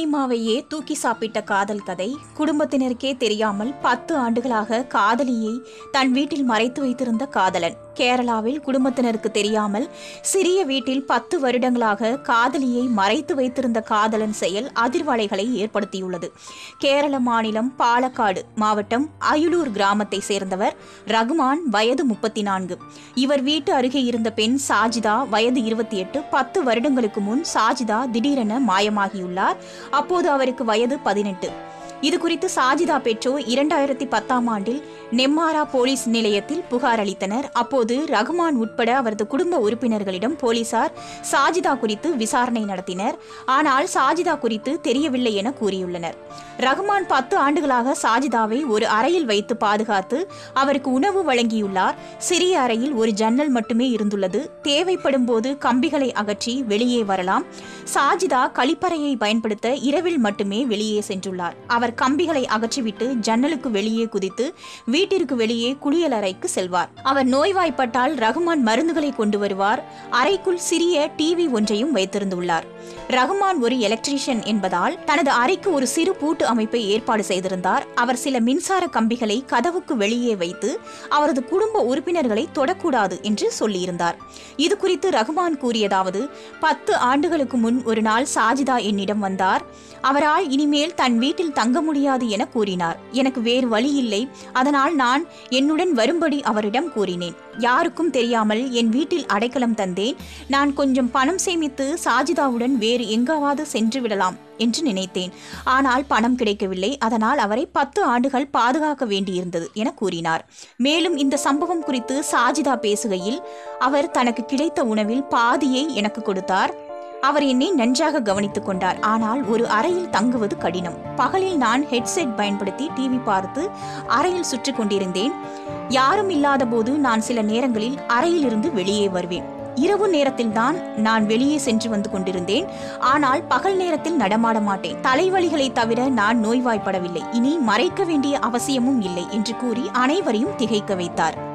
சினிமாவையே தூக்கி சாப்பிட்ட காதல் கதை குடும்பத்தினருக்கே தெரியாமல் பத்து ஆண்டுகளாக காதலியை தன் வீட்டில் மறைத்து வைத்திருந்த காதலன் கேரளாவில் குடும்பத்தினருக்கு தெரியாமல் சிறிய வீட்டில் பத்து வருடங்களாக காதலியை மறைத்து வைத்திருந்த காதலன் செயல் அதிர்வலைகளை ஏற்படுத்தியுள்ளது கேரள மாநிலம் பாலக்காடு மாவட்டம் அயுலூர் கிராமத்தை சேர்ந்தவர் ரகுமான் வயது முப்பத்தி நான்கு இவர் வீட்டு அருகே இருந்த பெண் சாஜிதா வயது இருபத்தி எட்டு பத்து வருடங்களுக்கு முன் சாஜிதா திடீரென மாயமாகியுள்ளார் அப்போது அவருக்கு வயது பதினெட்டு இது குறித்து சாஜிதா பெற்றோர் இரண்டாயிரத்தி பத்தாம் ஆண்டில் நெம்மாரா போலீஸ் நிலையத்தில் புகார் அளித்தனர் அப்போது ரகுமான் உட்பட அவரது குடும்ப உறுப்பினர்களிடம் போலீசார் சாஜிதா குறித்து விசாரணை நடத்தினர் ஆனால் சாஜிதா குறித்து தெரியவில்லை என கூறியுள்ளனர் ரகுமான் பத்து ஆண்டுகளாக சாஜிதாவை ஒரு அறையில் வைத்து பாதுகாத்து அவருக்கு உணவு வழங்கியுள்ளார் சிறிய அறையில் ஒரு ஜன்னல் மட்டுமே இருந்துள்ளது தேவைப்படும் போது கம்பிகளை அகற்றி வெளியே வரலாம் சாஜிதா கழிப்பறையை பயன்படுத்த இரவில் மட்டுமே வெளியே சென்றுள்ளார் அவர் கம்பிகளை அகற்றிவிட்டு ஜன்னலுக்கு வெளியே குதித்து வீட்டிற்கு வெளியே குளியலறைக்கு செல்வார் அவர் நோய்வாய்ப்பட்டால் ரகுமான் மருந்துகளை கொண்டு வருவார் அறைக்குள் சிறிய டிவி ஒன்றையும் வைத்திருந்துள்ளார் ரகுமான் ஒரு எலக்ட்ரீஷியன் என்பதால் தனது அறைக்கு ஒரு சிறு பூட்டு அமைப்பை ஏற்பாடு செய்திருந்தார் அவர் சில மின்சார கம்பிகளை கதவுக்கு வெளியே வைத்து அவரது குடும்ப உறுப்பினர்களை தொடக்கூடாது என்று சொல்லியிருந்தார் இது குறித்து ரகுமான் கூறியதாவது பத்து ஆண்டுகளுக்கு முன் ஒரு நாள் சாஜிதா என்னிடம் வந்தார் அவரால் இனிமேல் தன் வீட்டில் தங்க முடியாது என கூறினார் எனக்கு வேறு வழி இல்லை அதனால் நான் என்னுடன் வரும்படி அவரிடம் கூறினேன் யாருக்கும் தெரியாமல் என் வீட்டில் அடைக்கலம் தந்தேன் நான் கொஞ்சம் பணம் சேமித்து சாஜிதாவுடன் வேறு எங்காவது சென்று விடலாம் என்று நினைத்தேன் ஆனால் பணம் கிடைக்கவில்லை அதனால் அவரை பத்து ஆண்டுகள் பாதுகாக்க வேண்டியிருந்தது என கூறினார் மேலும் இந்த சம்பவம் குறித்து சாஜிதா பேசுகையில் அவர் தனக்கு கிடைத்த உணவில் பாதியை எனக்கு கொடுத்தார் அவர் என்னை நன்றாக கவனித்துக் கொண்டார் ஆனால் ஒரு அறையில் தங்குவது கடினம் பகலில் நான் ஹெட்செட் பயன்படுத்தி டிவி பார்த்து அறையில் சுற்றி கொண்டிருந்தேன் யாரும் இல்லாத போது நான் சில நேரங்களில் அறையிலிருந்து வெளியே வருவேன் இரவு நேரத்தில்தான் நான் வெளியே சென்று வந்து கொண்டிருந்தேன் ஆனால் பகல் நேரத்தில் நடமாட மாட்டேன் தலைவலிகளை தவிர நான் நோய்வாய்ப்படவில்லை இனி மறைக்க வேண்டிய அவசியமும் இல்லை என்று கூறி அனைவரையும் திகைக்க வைத்தார்